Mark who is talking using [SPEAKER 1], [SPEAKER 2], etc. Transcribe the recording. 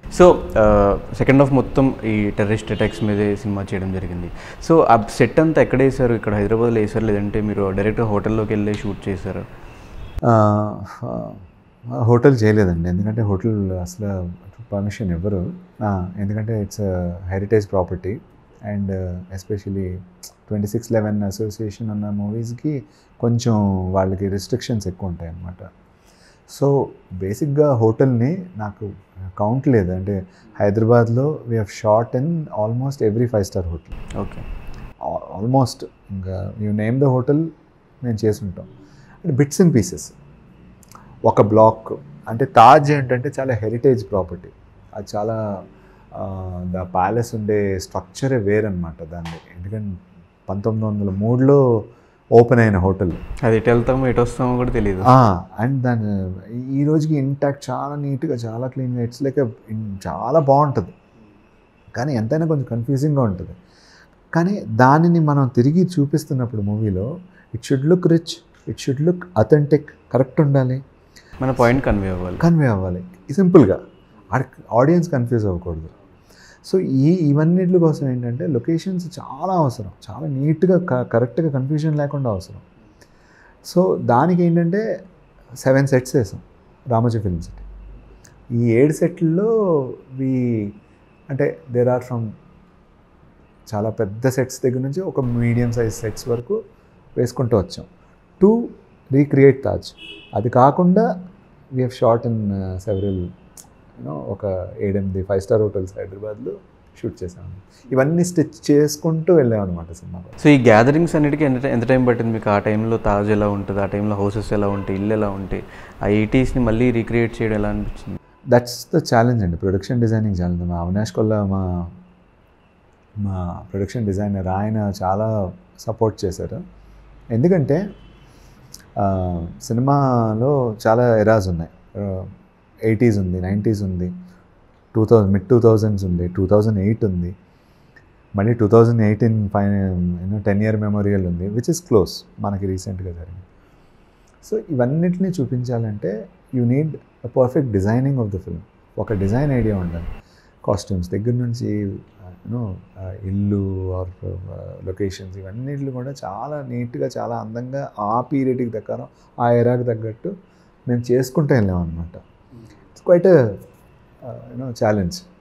[SPEAKER 1] so second half మొత్తం ఈ terrorist attacks మీదే సినిమా చేయడం జరిగింది సో ఆ సెట్ అంతా ఎక్కడ వేసారు ఇక్కడ హైదరాబాద్లో వేసారు లేదంటే మీరు డైరెక్ట్గా హోటల్లోకి వెళ్ళి షూట్ చేశారు
[SPEAKER 2] ఆ, ఆ, హోటల్ చేయలేదండి ఎందుకంటే హోటల్ అసలు పర్మిషన్ ఇవ్వరు ఆ, ఎందుకంటే it's heritage property and especially twenty six eleven association ఉన్న మూవీస్కి కొంచెం వాళ్ళకి రిస్ట్రిక్షన్స్ ఎక్కువ ఉంటాయి అన్నమాట సో బేసిక్గా హోటల్ని నాకు కౌంట్ లేదు అంటే హైదరాబాద్లో we have shot in almost every five star hotel
[SPEAKER 1] okay
[SPEAKER 2] almost ఇంకా యూ నేమ్ ద హోటల్ మేము చేసుంటాం అంటే బిట్స్ అండ్ పీసెస్ ఒక బ్లాక్ అంటే తాజ్ ఏంటంటే చాలా హెరిటేజ్ ప్రాపర్టీ అది చాలా ద ప్యాలెస్ ఉండే స్ట్రక్చరే వేరనమాట దాన్ని ఎందుకంటే పంతొమ్మిది వందల మూడులో ఓపెన్ అయిన హోటల్
[SPEAKER 1] అది ఎటు వెళ్తామో ఎటు వస్తామో కూడా తెలియదు
[SPEAKER 2] అండ్ దాని ఈ రోజుకి ఇంటాక్ట్ చాలా నీట్గా చాలా క్లీన్గా ఇట్స్ లైక్ చాలా బాగుంటుంది కానీ ఎంతైనా కొంచెం కన్ఫ్యూజింగ్గా ఉంటుంది కానీ దానిని మనం తిరిగి చూపిస్తున్నప్పుడు మూవీలో it should look rich it should look authentic correct ఉండాలి
[SPEAKER 1] మన పాయింట్ కన్వే అవ్వాలి
[SPEAKER 2] కన్వే అవ్వాలి సింపుల్గా ఆడియన్స్ కన్ఫ్యూజ్ అవ్వకూడదు సో ఈ ఇవన్నిటి కోసం ఏంటంటే లొకేషన్స్ చాలా అవసరం చాలా నీట్గా కరెక్ట్గా కన్ఫ్యూజన్ లేకుండా అవసరం సో దానికి ఏంటంటే సెవెన్ సెట్స్ వేసాం రామోజీ ఫిల్మ్ సిటీ ఈ ఏడు సెట్లలో వి అంటే దేర్ ఆర్ ఫ్రమ్ చాలా పెద్ద సెట్స్ దగ్గర నుంచి ఒక మీడియం సైజ్ సెట్స్ వరకు వేసుకుంటూ వచ్చాం టు రీక్రియేట్ తాజ్ అది కాకుండా we have shot in several you know ఒక ఏడెనిమిది ఫైవ్ స్టార్ హోటల్స్ హైదరాబాద్లో షూట్ చేసాము ఇవన్నీ స్టిచ్ చేసుకుంటూ వెళ్ళాం అనమాట సినిమా
[SPEAKER 1] సో ఈ గ్యాదరింగ్స్ అన్నిటికీ ఎంత ఎంత టైం పట్టింది మీకు ఆ టైంలో తాజ్ ఎలా ఉంటుంది ఆ టైంలో హౌసెస్ ఎలా ఉంటాయి ఇల్లు ఎలా ఉంటాయి ఆ ఎయిటీస్ని మళ్ళీ రీక్రియేట్ చేయడం ఎలా అనిపించింది
[SPEAKER 2] దట్స్ ద ఛాలెంజ్ అండి ప్రొడక్షన్ డిజైనింగ్ ఛాలెంజ్ మా అవినాష్ కొల్ల మా మా ప్రొడక్షన్ డిజైనర్ ఆయన చాలా సపోర్ట్ చేశారు ఎందుకంటే ఆ, సినిమాలో చాలా ఎరాస్ ఉన్నాయి ఎయిటీస్ ఉంది నైంటీస్ ఉంది two thousand mid two thousands ఉంది టూ థౌజండ్ ఎయిట్ ఉంది మళ్ళీ two thousand eighteen five you know ten year memorial ఉంది విచ్ ఇస్ క్లోజ్ మనకి రీసెంట్గా జరిగింది సో ఇవన్నిటిని చూపించాలంటే you need perfect designing of the film ఒక డిజైన్ ఐడియా ఉండాలి కాస్ట్యూమ్స్ దగ్గర నుంచి యూనో ఇల్లు ఆర్ లొకేషన్స్ ఇవన్నిటిని కూడా చాలా నీట్గా చాలా అందంగా ఆ పీరియడ్కి ప్రకారం ఆ ఎరాకి తగ్గట్టు మేము చేసుకుంటూ వెళ్ళాం అనమాట ఇట్స్ క్వైట్ యూనో ఛాలెంజ్